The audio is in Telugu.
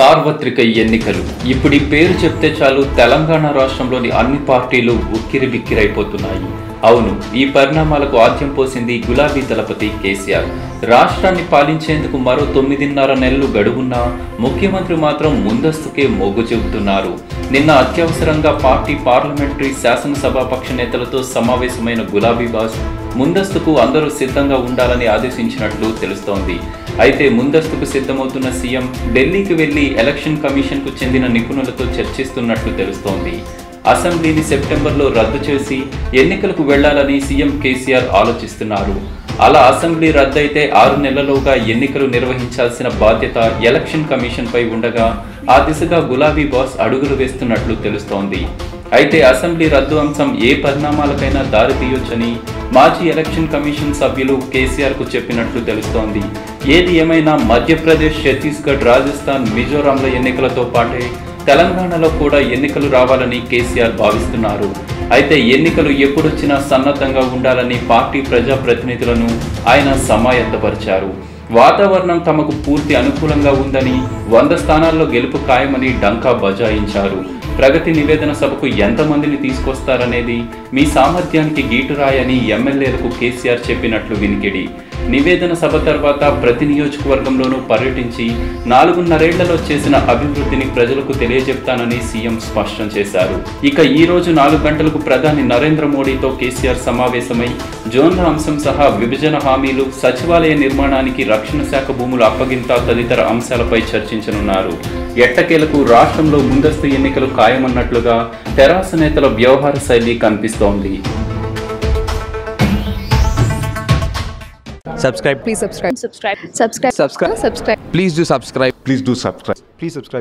సార్వత్రిక ఎన్నికలు ఇప్పుడు ఈ పేరు చెప్తే చాలు తెలంగాణ రాష్ట్రంలోని అన్ని పార్టీలు ఉక్కిరి బిక్కిరైపోతున్నాయి అవును ఈ పరిణామాలకు ఆద్యం పోసింది గులాబీ దళపతి కేసీఆర్ రాష్ట్రాన్ని పాలించేందుకు మరో తొమ్మిదిన్నర నెలలు గడువున్నా ముఖ్యమంత్రి మాత్రం ముందస్తుకే మొగ్గు చూపుతున్నారు నిన్న అత్యవసరంగా పార్టీ పార్లమెంటరీ శాసనసభాపక్ష నేతలతో సమావేశమైన గులాబీ బాస్ ముందస్తుకు అందరూ సిద్ధంగా ఉండాలని ఆదేశించినట్లు తెలుస్తోంది అయితే ముందస్తుకు సిద్ధమవుతున్న సీఎం ఢిల్లీకి వెళ్లి ఎలక్షన్ కమిషన్కు చెందిన నిపుణులతో చర్చిస్తున్నట్లు తెలుస్తోంది అసెంబ్లీని సెప్టెంబర్లో రద్దు చేసి ఎన్నికలకు వెళ్లాలని సీఎం కేసీఆర్ ఆలోచిస్తున్నారు అలా అసెంబ్లీ రద్దయితే ఆరు నెలలుగా ఎన్నికలు నిర్వహించాల్సిన బాధ్యత ఎలక్షన్ కమిషన్ పై ఉండగా ఆ దిశగా గులాబీ బాస్ అడుగులు వేస్తున్నట్లు తెలుస్తోంది అయితే అసెంబ్లీ రద్దు అంశం ఏ పరిణామాలకైనా దారి తీయొచ్చని మాజీ ఎలక్షన్ కమిషన్ సభ్యులు కేసీఆర్ కు చెప్పినట్లు తెలుస్తోంది ఏది ఏమైనా మధ్యప్రదేశ్ ఛత్తీస్గఢ్ రాజస్థాన్ మిజోరాంల ఎన్నికలతో పాటే తెలంగాణలో కూడా ఎన్నికలు రావాలని కేసీఆర్ భావిస్తున్నారు అయితే ఎన్నికలు ఎప్పుడొచ్చినా సన్నద్ధంగా ఉండాలని పార్టీ ప్రజాప్రతినిధులను ఆయన సమాయత్తపరిచారు వాతావరణం తమకు పూర్తి అనుకూలంగా ఉందని వంద స్థానాల్లో గెలుపు ఖాయమని డంకా బజాయించారు ప్రగతి నివేదన సభకు ఎంతమందిని తీసుకొస్తారనేది మీ సామర్థ్యానికి గీటురాయని ఎమ్మెల్యేలకు కేసీఆర్ చెప్పినట్లు వినికిడి నివేదన సభ తర్వాత ప్రతి నియోజకవర్గంలోనూ పర్యటించి నాలుగున్నరేళ్లలో చేసిన అభివృద్ధిని ప్రజలకు తెలియజెప్తానని సీఎం స్పష్టం చేశారు ఇక ఈ రోజు నాలుగు గంటలకు ప్రధాని నరేంద్ర మోడీతో కేసీఆర్ సమావేశమై జోన్ల అంశం సహా విభజన హామీలు సచివాలయ నిర్మాణానికి రక్షణ శాఖ భూముల అప్పగింత తదితర అంశాలపై చర్చించనున్నారు ఎట్టకేలకు రాష్ట్రంలో ముందస్తు ఎన్నికలు ఖాయమన్నట్లుగా తెరాస నేతల వ్యవహార శైలి కనిపిస్తోంది subscribe Please subscribe. subscribe Subscribe. subscribe Subscribe. please do subscribe Please do subscribe. Please subscribe.